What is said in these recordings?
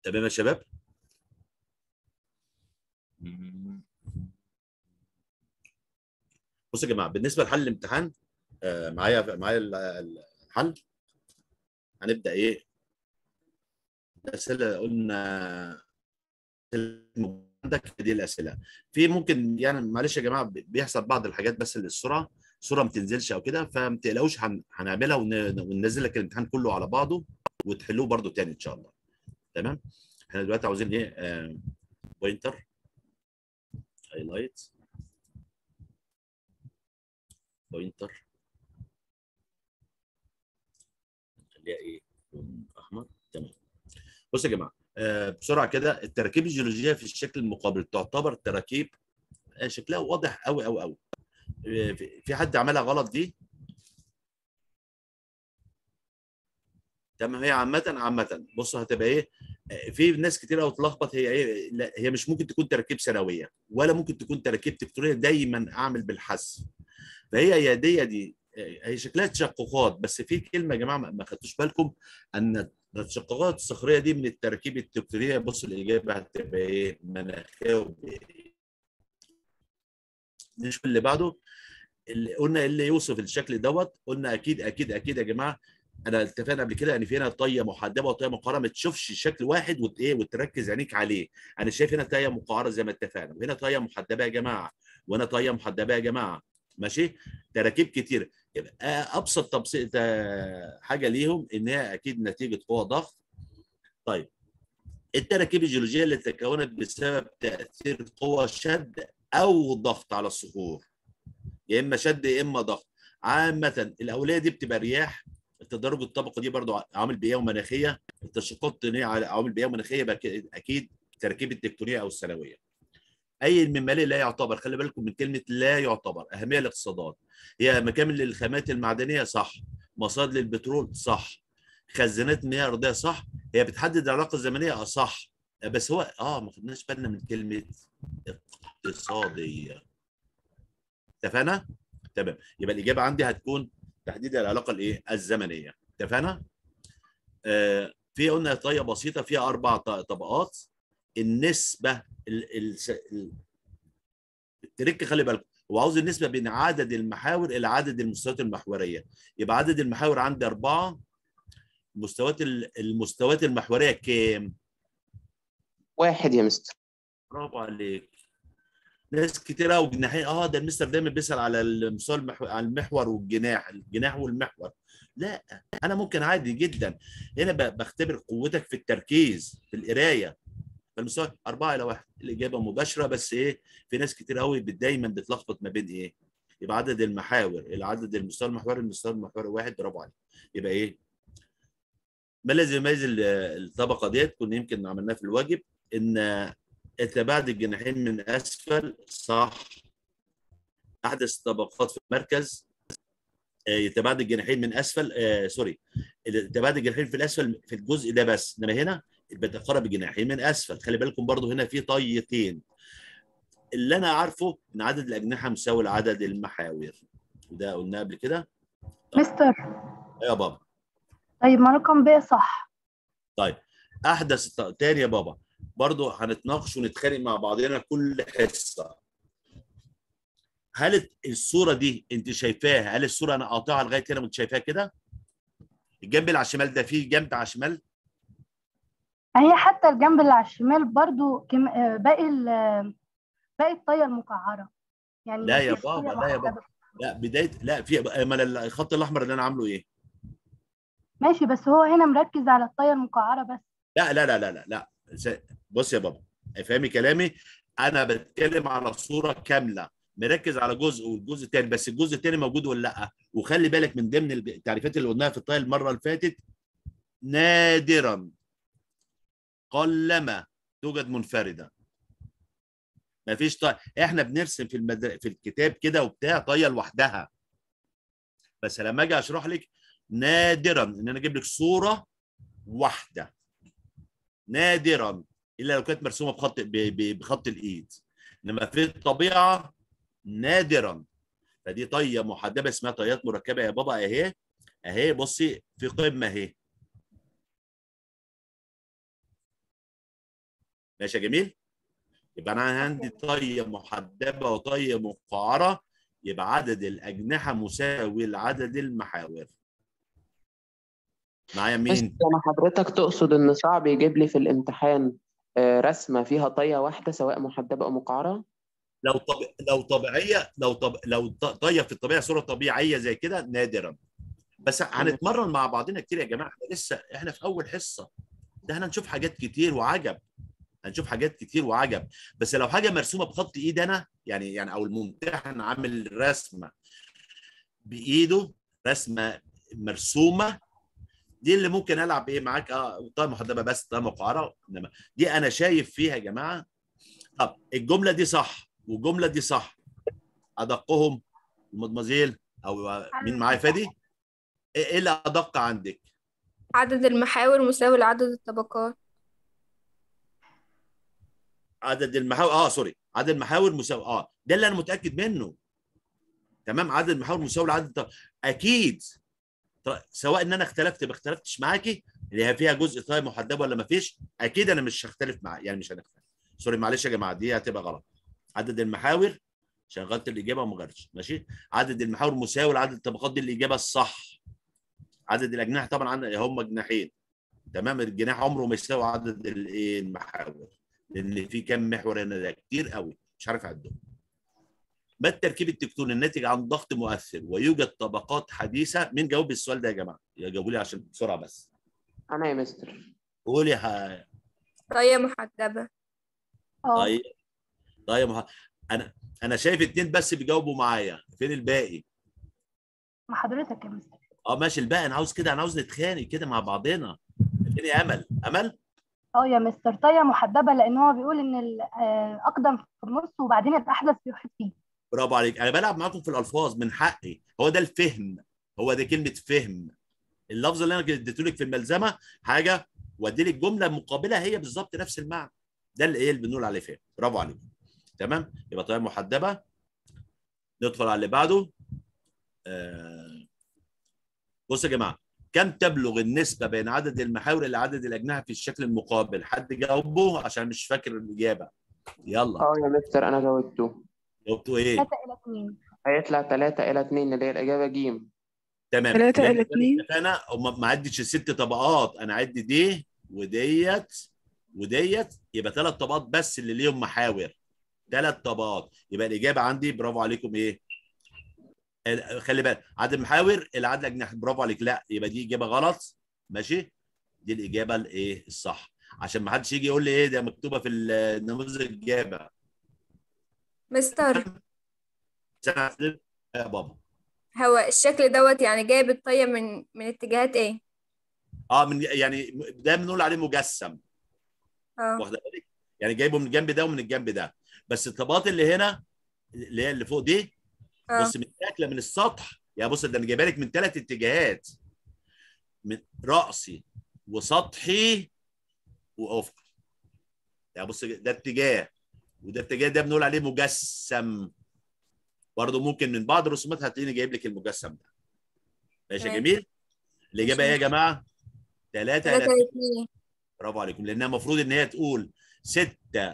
تمام يا شباب بصوا يا جماعه بالنسبه لحل الامتحان آه، معايا معايا ال- ال- الحل هنبدا ايه الاسئله قلنا عندك دي الاسئله في ممكن يعني معلش يا جماعه بيحصل بعض الحاجات بس للسرعه الصوره ما تنزلش او كده فما تقلقوش هن- هنعملها ون- وننزل لك الامتحان كله على بعضه وتحلوه برده تاني ان شاء الله تمام احنا دلوقتي عاوزين ايه آه بوينتر هايلايت بوينتر خليها ايه لون احمر تمام بصوا يا جماعه آه بسرعه كده التراكيب الجيولوجيه في الشكل المقابل تعتبر تراكيب آه شكلها واضح قوي قوي قوي آه في في حد عملها غلط دي تمام هي عامة عامة بص هتبقى ايه آه، في ناس كتير قوي تلخبط هي ايه لا هي مش ممكن تكون تراكيب سنويه ولا ممكن تكون تراكيب تكتونيه دايما اعمل بالحذف فهي يا دي يا دي آه، هي شكلها تشققات بس في كلمه يا جماعه ما ما خدتوش بالكم ان التشققات الصخريه دي من التراكيب التكتونيه بص الاجابه هتبقى ايه مناخيه وبيئية. نشوف اللي بعده اللي قلنا اللي يوصف الشكل دوت قلنا اكيد اكيد اكيد يا جماعه انا اتفقنا قبل كده ان في هنا طيه محدبه وطيه مقعره ما تشوفش شكل واحد وت ايه وتركز عينيك عليه انا شايف هنا طيه مقعره زي ما اتفقنا وهنا طيه محدبه يا جماعه وهنا طيه محدبه يا جماعه ماشي تراكيب كتير يبقى ابسط تبسيط آه، حاجه ليهم ان هي اكيد نتيجه قوه ضغط طيب التراكيب الجيولوجيه اللي تكونت بسبب تاثير قوه شد او ضغط على الصخور يا اما شد يا اما ضغط عامه الاوليه دي بتبقى رياح التدرج الطبقي دي برضو عوامل بيئيه ومناخيه التشققات الطينيه على عوامل بيئيه ومناخيه يبقى ك- اكيد تركيب التكتونيه او السنويه اي من مالي لا يعتبر خلي بالكم من كلمه لا يعتبر اهميه الاقتصادات هي مكامن للخامات المعدنيه صح مصادر للبترول صح خزانات مياه ارضيه صح هي بتحدد العلاقه الزمنيه اه صح بس هو اه ما خدناش بالنا من كلمه اقتصاديه اتفقنا تمام يبقى الاجابه عندي هتكون تحديد العلاقه الايه الزمنيه اتفقنا آه في قلنا طيه بسيطه فيها اربع ط- طبقات النسبه ال ال ال التريك خلي بالكم هو عاوز النسبه بين عدد المحاور الى عدد المستويات المحوريه يبقى عدد المحاور عندي اربعه مستويات ال- المستويات المحوريه كام؟ واحد يا مستر برافو عليك ناس كتير قوي جناحين اه ده المستر دايما بيسال على المستوى المحور على المحور والجناح الجناح والمحور لا انا ممكن عادي جدا هنا ب- بختبر قوتك في التركيز في القرايه فالمستوى أربعة إلى واحد الإجابة مباشرة بس إيه في ناس كتير قوي بت- دايما بتلخبط ما بين إيه يبقى عدد المحاور العدد المستوى المحوري المستوى المحوري واحد برافو عليك يبقى إيه ما الذي يميز ال- الطبقة ديت كنا يمكن عملناه في الواجب إن تباعد الجناحين من اسفل صح احدث الطبقات في المركز آه، يتباعد الجناحين من اسفل آه سوري تباعد الجناحين في الاسفل في الجزء ده بس انما هنا بتقرب الجناحين من اسفل خلي بالكم برضو هنا في طيتين اللي انا عارفه ان عدد الاجنحه مساوي لعدد المحاور وده قلناه قبل كده مستر يا بابا طيب ما رقم ب صح طيب احدث الط- تاني يا بابا برضو هنتناقش ونتخانق مع بعضنا كل حصه هل الصوره دي انت شايفاها هل الصوره انا قاطعها لغايه هنا وانت شايفاها كده الجنب اللي على الشمال ده فيه جنب على الشمال هي حتى الجنب اللي على الشمال برضو كم... آه، باقي ال... آه، باقي الطيه المقعره يعني لا يا مفيش طية بابا لا يا محدبة. بابا لا بدايه لا في امال الخط الاحمر اللي انا عامله ايه ماشي بس هو هنا مركز على الطيه المقعره بس لا لا لا لا لا لا س- بص يا بابا افهمي كلامي انا بتكلم على صوره كامله مركز على جزء والجزء الثاني بس الجزء الثاني موجود ولا لا وخلي بالك من ضمن التعريفات اللي قلناها في الطاية المره اللي فاتت نادرا قلما توجد منفرده مفيش طاية احنا بنرسم في المدر... في الكتاب كده وبتاع طايه لوحدها بس لما اجي اشرح لك نادرا ان انا اجيب لك صوره واحده نادرا الا لو كانت مرسومه بخط ب- ب- بخط الايد انما في الطبيعه نادرا فدي طيه محدبه اسمها طيات مركبه يا بابا اهي اهي بصي في قمه اهي ماشي يا جميل يبقى انا عندي طيه محدبه وطيه مقعره يبقى عدد الاجنحه مساوي لعدد المحاور معايا بس مين أنا حضرتك تقصد إن صعب يجيب لي في الامتحان آه، رسمة فيها طية واحدة سواء محدبة أو مقعرة؟ لو طب... لو طبيعيه لو طب... لو ط- طيه في الطبيعه صوره طبيعيه زي كده نادرا بس هنتمرن مع بعضنا كتير يا جماعه احنا لسه احنا في اول حصه ده احنا هنشوف حاجات كتير وعجب هنشوف حاجات كتير وعجب بس لو حاجه مرسومه بخط ايد انا يعني يعني او الممتحن عامل رسمه بايده رسمه مرسومه دي اللي ممكن العب ايه معاك اه طيب محدبه بس طيب مقعره انما دي انا شايف فيها يا جماعه طب الجمله دي صح والجمله دي صح ادقهم المدمزيل او مين معايا فادي ايه إيه اللي ادق عندك عدد المحاور مساوي لعدد الطبقات عدد المحاور اه سوري عدد المحاور مساوي اه ده اللي انا متاكد منه تمام عدد المحاور مساوي لعدد الط- اكيد ط- سواء ان انا اختلفت ما اختلفتش معاكي اللي هي فيها جزء طيب محدبه ولا ما فيش اكيد انا مش هختلف مع يعني مش هنختلف سوري معلش يا جماعه دي هتبقى غلط عدد المحاور شغلت الاجابه وما غيرتش ماشي عدد المحاور مساوي لعدد الطبقات دي الاجابه الصح عدد الاجنحه طبعا عن- هم جناحين تمام الجناح عمره ما يساوي عدد الايه المحاور لان في كم محور هنا ده كتير قوي مش عارف اعدهم ما التركيب التكتوني الناتج عن ضغط مؤثر ويوجد طبقات حديثه مين جاوب السؤال ده يا جماعه جاوبوا لي عشان بسرعه بس أنا يا مستر قولي ها طية محدبة اه طيب طيب ها. انا انا شايف اتنين بس بيجاوبوا معايا فين الباقي مع حضرتك يا مستر اه ماشي الباقي انا عاوز كده انا عاوز نتخانق كده مع بعضنا اديني امل امل اه يا مستر طية محدبة لأن هو بيقول إن الأقدم في النص وبعدين الأحدث بيحيط فيه برافو عليك انا بلعب معاكم في الالفاظ من حقي هو ده الفهم هو ده كلمه فهم اللفظ اللي انا اديته لك في الملزمه حاجه وادي لك جمله مقابله هي بالظبط نفس المعنى ده اللي ايه اللي بنقول عليه فهم برافو عليك تمام يبقى طيب محدبه ندخل على اللي بعده آه. بصوا يا جماعه كم تبلغ النسبه بين عدد المحاور الى عدد الاجنحه في الشكل المقابل حد جاوبه عشان مش فاكر الاجابه يلا أه يا مستر أنا جاوبته جاوبتوا ايه 3 إلى 2 هيطلع 3 إلى 2 اللي هي الإجابة جيم تمام تلاتة لأن إلى اتنين. انا وما- ما عدتش الست طبقات انا عدي دي وديت وديت يبقى ثلاث طبقات بس اللي ليهم محاور ثلاث طبقات يبقى الاجابه عندي برافو عليكم ايه ال- خلي بالك عدد المحاور العدد الاجنحه برافو عليك لا يبقى دي اجابه غلط ماشي دي الاجابه الايه الصح عشان ما حدش يجي يقول لي ايه ده مكتوبه في النموذج الاجابه مستر سنة يا بابا هو الشكل دوت يعني جايب الطية من من اتجاهات ايه؟ اه من يعني ده بنقول عليه مجسم اه واخده بالك يعني جايبه من الجنب ده ومن الجنب ده بس الطبقات اللي هنا اللي هي اللي فوق دي اه بص متاكله من السطح يا بص ده انا جايبها لك من ثلاث اتجاهات من راسي وسطحي وافقي يا بص ده اتجاه وده اتجاه ده بنقول عليه مجسم برضه ممكن من بعض الرسومات هتلاقيني جايب لك المجسم ده ماشي يا تمام. جميل الاجابه ايه يا جماعه؟ ثلاثة ثلاثة إلى إلى اتنين برافو عليكم لانها المفروض ان هي تقول ستة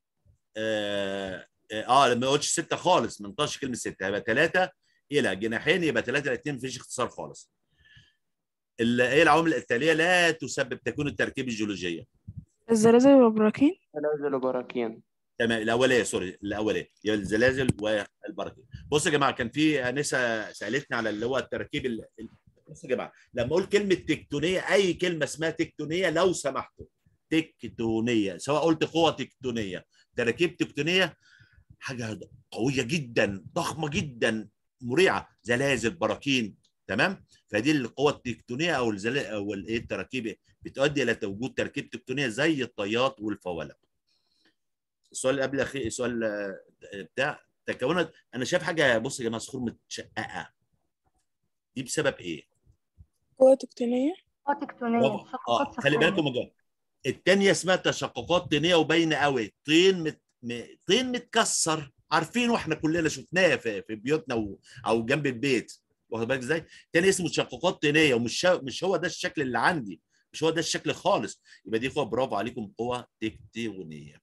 اه, آه لما قلتش ستة خالص ما نطقش كلمة ستة يبقى ثلاثة إلى جناحين يبقى ثلاثة إلى اثنين مفيش اختصار خالص. ال- ايه العوامل التالية لا تسبب تكون التركيب الجيولوجية. الزلازل والبراكين زلازل وبراكين تمام الأولية سوري الأولية هي الزلازل والبراكين. بصوا يا جماعة كان في أنسة سألتني على اللي هو التركيب ال... ال- بصوا يا جماعة لما أقول كلمة تكتونية أي كلمة اسمها تكتونية لو سمحتوا تكتونية سواء قلت قوة تكتونية تراكيب تكتونية حاجة قوية جدا ضخمة جدا مريعة زلازل براكين تمام فدي القوة التكتونية أو الزلازل أو الإيه التراكيب بتؤدي إلى وجود تركيب تكتونية زي الطيات والفوالق السؤال اللي قبل الاخير السؤال آه، بتاع تكونت انا شايف حاجه بص يا جماعه صخور متشققه دي بسبب ايه؟ قوة تكتونية اه تكتونية برافو. تشققات اه خلي صخرية. بالكم يا جماعه الثانيه اسمها تشققات طينيه وباينه قوي طين مت... م... طين متكسر عارفين واحنا كلنا شفناه في, في بيوتنا و... او جنب البيت واخد بالك ازاي؟ تاني اسمه تشققات طينيه ومش شا... مش هو ده الشكل اللي عندي مش هو ده الشكل خالص يبقى دي قوه برافو عليكم قوه تكتونيه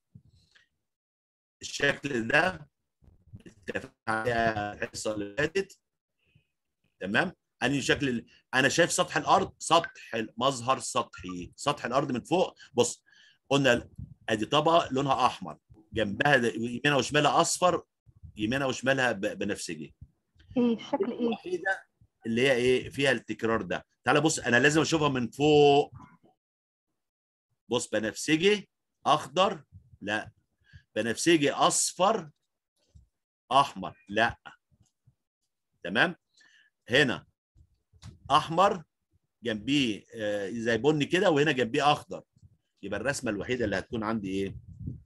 الشكل ده اتفقنا عليها الحصه اللي فاتت تمام انهي شكل ال- انا شايف سطح الارض سطح مظهر سطحي سطح الارض من فوق بص قلنا ادي طبقه لونها احمر جنبها ده- يمينها وشمالها اصفر يمينها وشمالها ب- بنفسجي ايه الشكل ايه الوحيده اللي هي ايه فيها التكرار ده تعال بص انا لازم اشوفها من فوق بص بنفسجي اخضر لا بنفسجي اصفر احمر لا تمام هنا احمر جنبيه آه، زي بني كده وهنا جنبيه اخضر يبقى الرسمه الوحيده اللي هتكون عندي ايه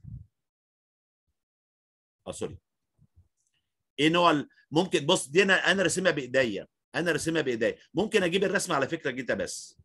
اه سوري ايه نوع ال- ممكن بص دي انا انا راسمها بايديا انا راسمها بايديا ممكن اجيب الرسمه على فكره جيتها بس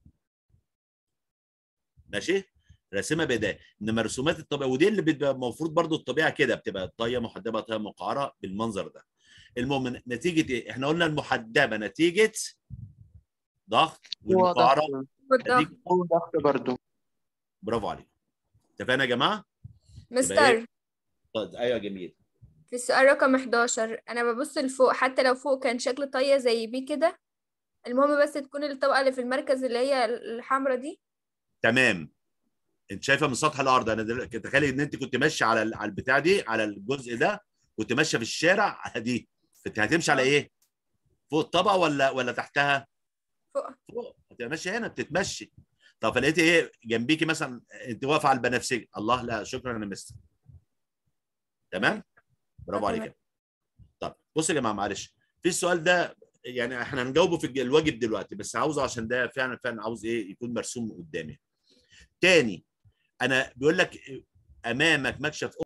ماشي راسمها بايديا انما رسومات الطبيعه ودي اللي بتبقى المفروض برضو الطبيعه كده بتبقى طيه محدبه طيه مقعره بالمنظر ده المهم نتيجه ايه احنا قلنا المحدبه نتيجه ضغط والمقعره وضغط بالضبط نتيجة- وضغط برضو برافو عليك اتفقنا يا جماعه مستر طيب ايوه جميل في السؤال رقم 11 انا ببص لفوق حتى لو فوق كان شكل طية زي بيه كده المهم بس تكون الطبقة اللي في المركز اللي هي الحمرا دي تمام انت شايفه من سطح الارض انا دلوقتي تخيلي ان انت كنت ماشيه على ال- على البتاع دي على الجزء ده كنت ماشيه في الشارع على دي كنت هتمشي على آه. ايه فوق الطبقه ولا ولا تحتها فوق فوق هتبقى ماشيه هنا بتتمشي طب فلقيتي ايه جنبيكي مثلا انت واقفه على البنفسجي الله لا شكرا يا مستر تمام برافو آه، عليك تمام. طب بص يا جماعه معلش في السؤال ده يعني احنا هنجاوبه في الج- الواجب دلوقتي بس عاوزه عشان ده فعلا فعلا عاوز ايه يكون مرسوم قدامي تاني انا بيقول لك امامك مكشف